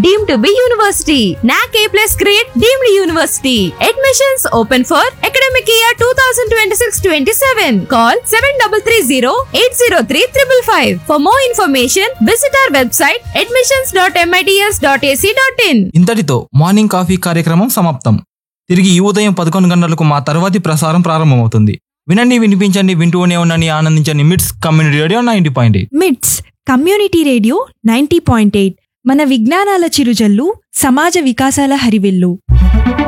deemed to be university. NAC A plus grade deemed university. Admissions open for academic year 2026-27. Call 7330-803-555. For more information, visit our website admissions.mits.ac.in. ఇంతటితో morning coffee కార్యక్రమం సమాప్తం తిరిగి ఈ ఉదయం పదకొండు గంటలకు మా తర్వాతి ప్రసారం ప్రారంభమవుతుంది వినండి వినిపించండి వింటూనే ఉండండి ఆనందించండి MITS community radio ninety point MITS community radio ninety point eight మన విజ్ఞానాల చిరుజల్లు సమాజ వికాసాల హరివిల్లు